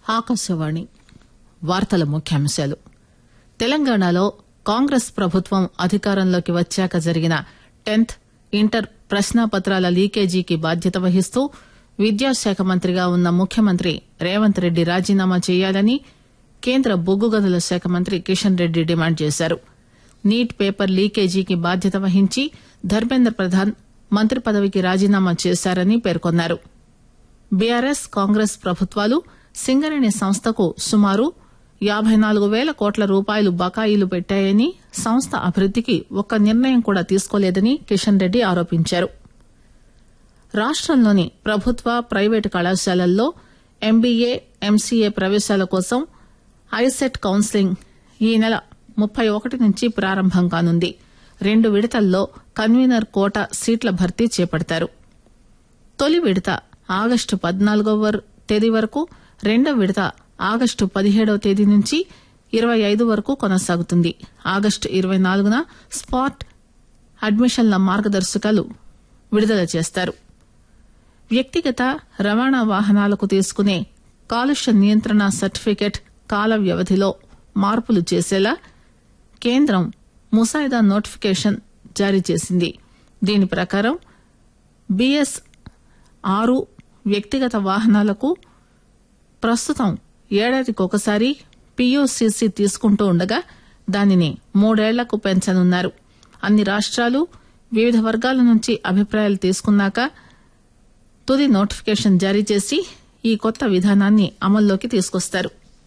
ఆకాశవాణి వార్తల ముఖ్యాంశాలు తెలంగాణలో కాంగ్రెస్ ప్రభుత్వం అధికారంలోకి వచ్చాక జరిగిన టెన్త్ ఇంటర్ ప్రశ్నాపత్రాల లీకేజీకి బాధ్యత వహిస్తూ విద్యాశాఖ మంత్రిగా ఉన్న ముఖ్యమంత్రి రేవంత్ రెడ్డి రాజీనామా చేయాలని కేంద్ర బొగ్గు గనుల శాఖ మంత్రి కిషన్ రెడ్డి డిమాండ్ చేశారు నీట్ పేపర్ లీకేజీకి బాధ్యత వహించి ధర్మేంద్ర ప్రధాన్ మంత్రి పదవికి రాజీనామా చేశారని పేర్కొన్నారు బీఆర్ఎస్ కాంగ్రెస్ ప్రభుత్వాలు సింగరేణి సంస్థకు సుమారు యాబై నాలుగు పేల కోట్ల రూపాయలు బకాయిలు పెట్టాయని సంస్థ అభివృద్దికి ఒక్క నిర్ణయం కూడా తీసుకోలేదని కిషన్ రెడ్డి ఆరోపించారు రాష్టంలోని ప్రభుత్వ ప్రైవేటు కళాశాలల్లో ఎంబీఏ ఎంసీఏ ప్రవేశాల కోసం ఐసెట్ కౌన్సిలింగ్ ఈ నెల ముప్పై ఒకటి నుంచి ప్రారంభం కానుంది రెండు విడతల్లో కన్వీనర్ కోట సీట్ల భర్తీ చేపడతారు తొలి విడత ఆగస్టు పద్నాలుగవ తేదీ వరకు రెండో విడత ఆగస్టు పదిహేడవ తేదీ నుంచి ఇరవై ఐదు వరకు కొనసాగుతుంది ఆగస్టు ఇరవై నాలుగున స్పాట్ అడ్మిషన్ల మార్గదర్శకాలు విడుదల చేస్తారు వ్యక్తిగత రవాణా వాహనాలకు తీసుకునే కాలుష్య నియంత్రణ సర్టిఫికెట్ కాల వ్యవధిలో మార్పులు చేసేలా కేంద్రం ముసాయిదా నోటిఫికేషన్ జారీ చేసింది దీని ప్రకారం బీఎస్ ఆరు వ్యక్తిగత వాహనాలకు ప్రస్తుతం ఏడాదికొకసారి పీయూసీసీ తీసుకుంటూ ఉండగా దానిని మూడేళ్లకు పెంచనున్నారు అన్ని రాష్ట్రాలు వివిధ వర్గాల నుంచి అభిప్రాయాలు తీసుకున్నాక తుది నోటిఫికేషన్ జారీ చేసి ఈ కొత్త విధానాన్ని అమల్లోకి తీసుకొస్తారు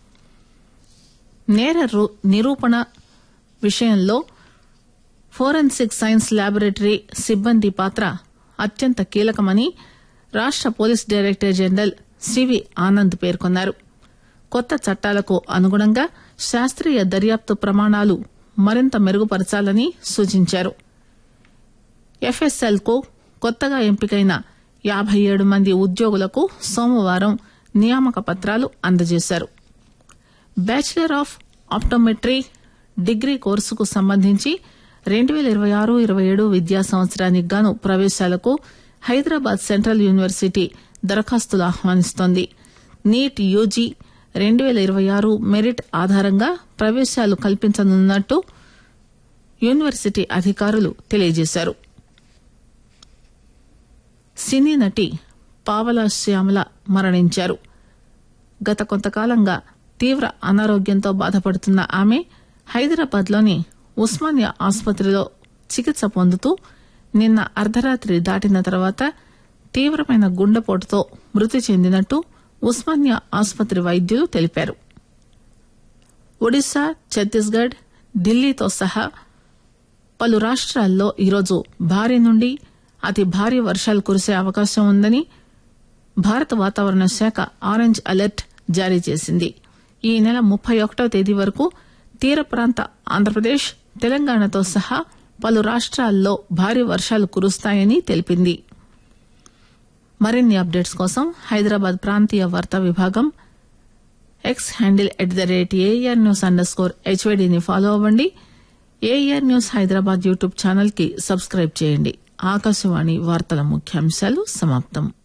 నేర నిరూపణ విషయంలో ఫోరెన్సిక్ సైన్స్ ల్యాబొరేటరీ సిబ్బంది పాత్ర అత్యంత కీలకమని రాష్ట police director general CV Anand పేర్కొన్నారు కొత్త చట్టాలకు అనుగుణంగా శాస్త్రీయ దర్యాప్తు ప్రమాణాలు మరింత మెరుగుపరచాలని సూచించారు ఎఫ్ఎస్ఎల్ కు కొత్తగా ఎంపికైన యాబై ఏడు మంది ఉద్యోగులకు సోమవారం నియామక పత్రాలు అందజేశారు బ్యాచిలర్ ఆఫ్ ఆప్టోమెట్రీ డిగ్రీ కోర్సుకు సంబంధించి రెండు పేల ఇరవై ఆరు ఇరవై ఏడు విద్యా సంవత్సరానికి గాను ప్రవేశాలకు హైదరాబాద్ సెంట్రల్ యూనివర్సిటీ దరఖాస్తులు ఆహ్వానిస్తోంది నీట్ యూజీ రెండు పేల ఇరవై ఆరు మెరిట్ ఆధారంగా ప్రవేశాలు కల్పించనున్నట్టు యూనివర్సిటీ అధికారులు తెలియజేశారు సినీ నటి పావలా శ్యామల మరణించారు గత కొంతకాలంగా తీవ్ర అనారోగ్యంతో బాధపడుతున్న ఆమె హైదరాబాద్ లోని ఉస్మానియా ఆసుపత్రిలో చికిత్స పొందుతూ నిన్న అర్ధరాత్రి దాటిన తర్వాత తీవ్రమైన గుండెపోటుతో మృతి చెందినట్టు ఉస్మానియా ఆసుపత్రి వైద్యులు తెలిపారు ఒడిశా ఛత్తీస్గఢ్ ఢిల్లీతో సహా పలు రాష్ట్రాల్లో ఈరోజు భారీ నుండి అతి భారీ వర్షాలు కురిసే అవకాశం ఉందని భారత వాతావరణ శాఖ ఆరెంజ్ అలర్ట్ జారీ చేసింది ఈ నెల ముప్పై ఒకటో తేదీ వరకు తీర ప్రాంత ఆంధ్రప్రదేశ్ తెలంగాణతో సహా పలు రాష్ట్రాల్లో భారీ వర్షాలు కురుస్తాయని తెలిపింది మరిన్ని అప్డేట్స్ కోసం హైదరాబాద్ ప్రాంతీయ వార్తా విభాగం X handle at the rate AIR news underscore స్కోర్ హెచ్వైడీని ఫాలో అవ్వండి AIR news Hyderabad YouTube channel కి సబ్స్క్రైబ్ చేయండి ఆకాశవాణి వార్తల ముఖ్యాంశాలు సమాప్తం